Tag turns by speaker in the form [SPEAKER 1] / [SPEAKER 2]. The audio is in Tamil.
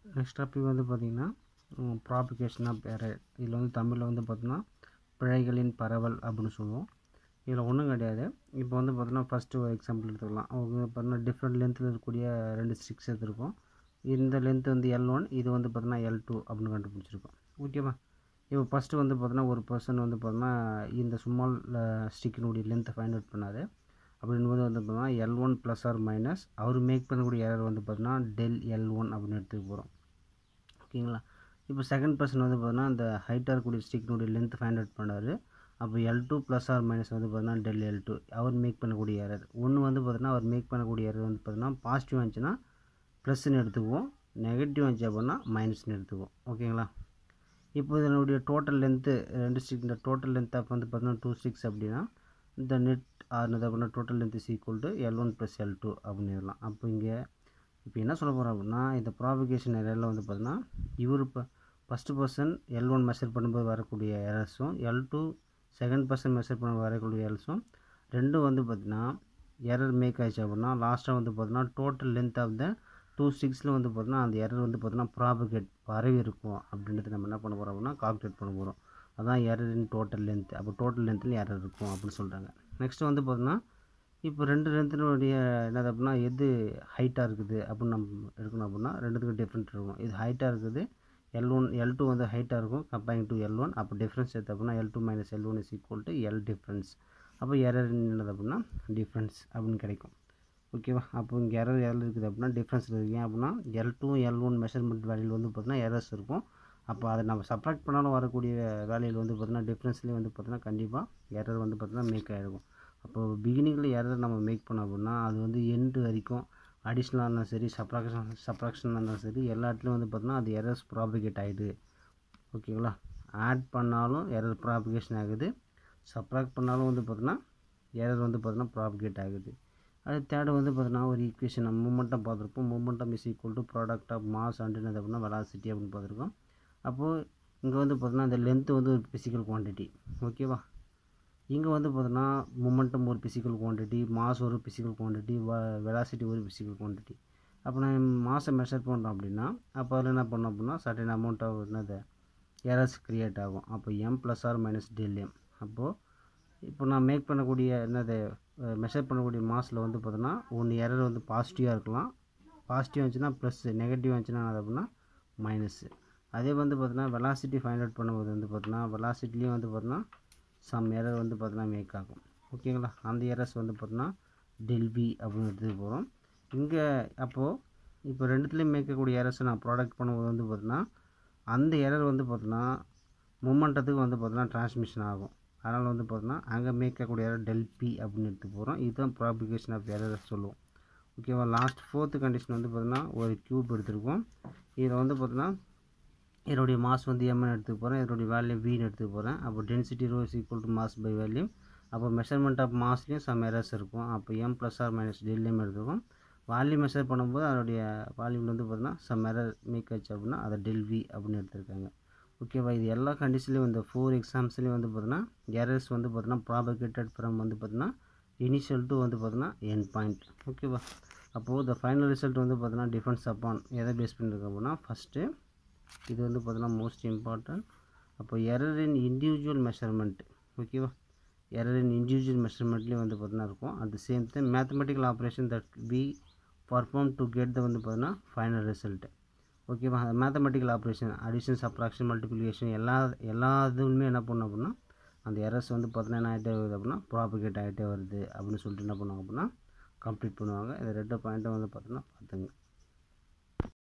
[SPEAKER 1] நெக்ஸ்ட் டாபிக் வந்து பார்த்திங்கன்னா ப்ராபிகேஷன் ஆஃப் எரர் இதில் வந்து தமிழில் வந்து பார்த்தோன்னா பிழைகளின் பரவல் அப்படின்னு சொல்லுவோம் இதில் ஒன்றும் கிடையாது இப்போ வந்து பார்த்தோன்னா ஃபஸ்ட்டு ஒரு எக்ஸாம்பிள் எடுத்துக்கலாம் அவங்க பார்த்தீங்கன்னா டிஃப்ரெண்ட் லென்த்தில் இருக்கக்கூடிய ரெண்டு ஸ்டிக்ஸ் எடுத்திருக்கோம் இந்த லென்த் வந்து எல் ஒன் இது வந்து பார்த்தோன்னா எல் டூ அப்படின்னு கண்டுபிடிச்சிருக்கோம் ஓகேவா இப்போ ஃபஸ்ட்டு வந்து பார்த்தோன்னா ஒரு பர்சன் வந்து பார்த்தோன்னா இந்த ஸ்மால் ஸ்டிக்கினுடைய லென்த்தை ஃபைண்ட் அவுட் பண்ணாது அப்படின்போது வந்து பார்த்தோன்னா L one plus R minus அவர் மேக் பண்ணக்கூடிய எரர் வந்து பார்த்தோன்னா டெல் எல் ஒன் அப்படின்னு எடுத்துக்க போகிறோம் ஓகேங்களா இப்போ செகண்ட் பர்சன் வந்து பார்த்தோன்னா அந்த ஹைட்டாக இருக்கக்கூடிய ஸ்டிக்கினுடைய லென்த் ஃபைண்ட் அவுட் பண்ணார் அப்போ L two plus R minus வந்து பார்த்தோன்னா டெல் எல் டூ அவர் மேக் பண்ணக்கூடிய எரர் ஒன்று வந்து பார்த்தோன்னா அவர் மேக் பண்ணக்கூடிய எரர் வந்து பார்த்தோன்னா பாசிட்டிவ் இருந்துச்சுன்னா ப்ளஸ்ன்னு எடுத்துக்குவோம் நெகட்டிவ் இருந்துச்சு அப்படின்னா மைனஸ்னு எடுத்துக்குவோம் ஓகேங்களா இப்போ இதனுடைய டோட்டல் லென்த்து ரெண்டு ஸ்டிக் இந்த டோட்டல் லென்த் ஆஃப் வந்து பார்த்தோன்னா டூ ஸ்டிக்ஸ் அப்படின்னா இந்த நெட் ஆறுனது அப்படின்னா total length is equal to L one plus L two அப்படின்னு சொல்லலாம் அப்போ இங்கே இப்போ என்ன சொல்ல போகிறோம் அப்படின்னா இந்த ப்ராபிகேஷன் எரரில் வந்து பார்த்தோன்னா இவர் இப்போ first person L one measure பண்ணும்போது வரக்கூடிய எரர்ஸும் L two second person measure பண்ண வரக்கூடிய எரர்ஸும் ரெண்டும் வந்து பார்த்திங்கன்னா எரர் மேக் ஆயிடுச்சு அப்படின்னா லாஸ்ட்டாக வந்து பார்த்தோன்னா total length of the two சிக்ஸில் வந்து பார்த்தோன்னா அந்த எரர் வந்து பார்த்தோன்னா ப்ராபிகேட் பரவி இருக்கும் அப்படின்றது நம்ம என்ன பண்ண போகிறோம் அப்படின்னா கால்குலேட் பண்ண போகிறோம் அதான் எரர் இன் டோட்டல் லென்த் அப்போ டோட்டல் லென்த்தில் எரர் இருக்கும் அப்படின்னு சொல்கிறாங்க நெக்ஸ்ட் வந்து பார்த்தோன்னா இப்போ ரெண்டு லென்த்தினுடைய என்னது அப்படின்னா எது ஹைட்டாக இருக்குது அப்படின்னு நம்ம எடுக்கணும் அப்படின்னா ரெண்டுத்துக்கும் டிஃப்ரெண்ட் இருக்கும் இது ஹைட்டாக இருக்குது எல் ஒன் எல் டூ வந்து ஹைட்டாக இருக்கும் கம்பேரிங் டு எல் ஒன் அப்போ டிஃப்ரென்ஸ் எடுத்து அப்படின்னா L two minus L one is equal to L difference அப்போ எரர் என்னது அப்படின்னா டிஃப்ரென்ஸ் அப்படின்னு கிடைக்கும் ஓகேவா அப்போ இங்கே எரர் எரர் இருக்குது அப்படின்னா டிஃப்ரென்ஸ் இருக்குது ஏன் அப்படின்னா L two L one measurement வேல்யூவில் வந்து பார்த்தீங்கன்னா எரர்ஸ் இருக்கும் அப்போ அதை நம்ம சப்ராக்ட் பண்ணாலும் வரக்கூடிய வேல்யூவில் வந்து பார்த்தீங்கன்னா டிஃப்ரென்ஸ்லேயே வந்து பார்த்தீங்கன்னா கண்டிப்பாக எரர் வந்து பார்த்தீங்கன்னா மேக் ஆகிருக்கும் அப்போது பிகினிங்கில் எரர் நம்ம மேக் பண்ணோம் அப்படின்னா அது வந்து எண்டு வரைக்கும் அடிஷ்னலாக இருந்தாலும் சரி சப்ராக்ஷன் சப்ராக்ஷனாக இருந்தாலும் சரி எல்லா இடத்துலையும் வந்து பார்த்தீங்கன்னா அது எரர்ஸ் ப்ராபிகேட் ஆகிடுது ஓகேங்களா ஆட் பண்ணாலும் எரர் ப்ராபிகேஷன் ஆகுது சப்ராக்ட் பண்ணாலும் வந்து பார்த்தீங்கன்னா எரர் வந்து பார்த்தீங்கன்னா ப்ராபிகேட் ஆகுது அது தேர்டு வந்து பார்த்தீங்கன்னா ஒரு ஈக்குவேஷன் நம்ம மூமெண்டம் பார்த்துருப்போம் momentum is equal to product of mass அண்டுனது அப்படின்னா வெலாசிட்டி அப்படின்னு பார்த்துருக்கோம் அப்போது இங்கே வந்து பார்த்தீங்கன்னா இந்த லென்த்து வந்து ஒரு ஃபிசிக்கல் குவான்டிட்டி ஓகேவா இங்கே வந்து பார்த்தோன்னா மொமெண்டம் ஒரு ஃபிசிக்கல் குவான்டிட்டி மாஸ் ஒரு ஃபிசிக்கல் குவான்டிட்டி வ வெலாசிட்டி ஒரு ஃபிசிக்கல் குவான்டிட்டி அப்போ நான் மாஸை மெஷர் பண்ணுறோம் அப்படின்னா அப்போ அதில் என்ன பண்ணோம் அப்படின்னா சர்டன் அமௌண்ட் ஆஃப் என்னது எரர்ஸ் க்ரியேட் ஆகும் அப்போ M plus R minus del M அப்போது இப்போ நான் மேக் பண்ணக்கூடிய என்னது மெஷர் பண்ணக்கூடிய மாஸில் வந்து பார்த்தோன்னா ஒன்று எரர் வந்து பாசிட்டிவாக இருக்கலாம் பாசிட்டிவ் இருந்துச்சுன்னா ப்ளஸ் நெகட்டிவ் இருந்துச்சுன்னா அது அப்படின்னா மைனஸ்ஸு அதே வந்து பார்த்தோன்னா வெலாசிட்டி ஃபைண்ட் அவுட் பண்ணும்போது வந்து பார்த்தோன்னா வெலாசிட்டிலையும் வந்து பார்த்தோன்னா சம் எரர் வந்து பார்த்தோன்னா மேக் ஆகும் ஓகேங்களா அந்த எரர்ஸ் வந்து பார்த்தோன்னா டெல்வி அப்படின்னு எடுத்துகிட்டு போகிறோம் இங்கே அப்போது இப்போ ரெண்டுத்துலேயும் மேய்க்கக்கூடிய எரர்ஸை நான் ப்ராடக்ட் பண்ணும்போது வந்து பார்த்தோன்னா அந்த எரர் வந்து பார்த்தோன்னா மூமெண்டத்துக்கு வந்து பார்த்தோன்னா டிரான்ஸ்மிஷன் ஆகும் அதனால் வந்து பார்த்தோன்னா அங்கே மேய்க்கக்கூடிய எரர் டெல் பி அப்படின்னு எடுத்து போகிறோம் இதுதான் ப்ராபிகேஷன் ஆஃப் எரர் சொல்லுவோம் ஓகேவா லாஸ்ட் ஃபோர்த்து கண்டிஷன் வந்து பார்த்தோன்னா ஒரு க்யூப் எடுத்துருக்கோம் இதில் வந்து பார்த்தோன்னா இதனுடைய மாஸ் வந்து எம்னு எடுத்துக்க போகிறேன் இதனுடைய வேல்யூ வின்னு எடுத்துக்க போகிறேன் அப்போ density rho is equal to mass by value அப்போ மெஷர்மெண்ட் ஆஃப் மாஸ்லேயும் சம் எரர்ஸ் இருக்கும் அப்போ எம் ப்ளஸ் ஆர் மைனஸ் டெல்லியும் எடுத்துக்கும் வால்யூம் மெஷர் பண்ணும்போது அதனுடைய வால்யூமில் வந்து பார்த்தீங்கன்னா சம் எரர் மேக் ஆச்சு அப்படின்னா அதை டெல் வி அப்படின்னு எடுத்திருக்காங்க ஓகேவா இது எல்லா கண்டிஷன்லேயும் இந்த ஃபோர் எக்ஸாம்ஸ்லேயும் வந்து பார்த்தீங்கன்னா எரர்ஸ் வந்து பார்த்தீங்கன்னா ப்ராபகேட்டட் ஃப்ரம் வந்து பார்த்தீங்கன்னா இனிஷியல் டு வந்து பார்த்தீங்கன்னா என் பாயிண்ட் ஓகேவா அப்போது த ஃபைனல் ரிசல்ட் வந்து பார்த்தீங்கன்னா டிஃபென்ஸ் அப்பான் எதை பேஸ் பண்ணியிருக்கோம் அப்படின்னா ஃபஸ்ட்டு இது வந்து பார்த்தீங்கன்னா மோஸ்ட் இம்பார்ட்டன்ட் அப்போ எரர் இன் இண்டிவிஜுவல் மெஷர்மெண்ட் ஓகேவா எரர் இன் இண்டிவிஜுவல் மெஷர்மெண்ட்லேயும் வந்து பார்த்தீங்கன்னா இருக்கும் at the same time mathematical operation that we perform to get the வந்து பார்த்தீங்கன்னா ஃபைனல் ரிசல்ட் ஓகேவா அந்த mathematical operation addition subtraction multiplication எல்லா எல்லா இதுவுமே என்ன பண்ணோம் அப்படின்னா அந்த எரர்ஸ் வந்து பார்த்தீங்கன்னா என்ன ஆகிட்டே வருது அப்படின்னா ப்ராபிகேட் ஆகிட்டே வருது அப்படின்னு சொல்லிட்டு என்ன பண்ணுவாங்க அப்படின்னா கம்ப்ளீட் பண்ணுவாங்க இந்த ரெண்டு பாயிண்ட்டை வந்து பார்த்தீங்கன்னா பார்த்துங்க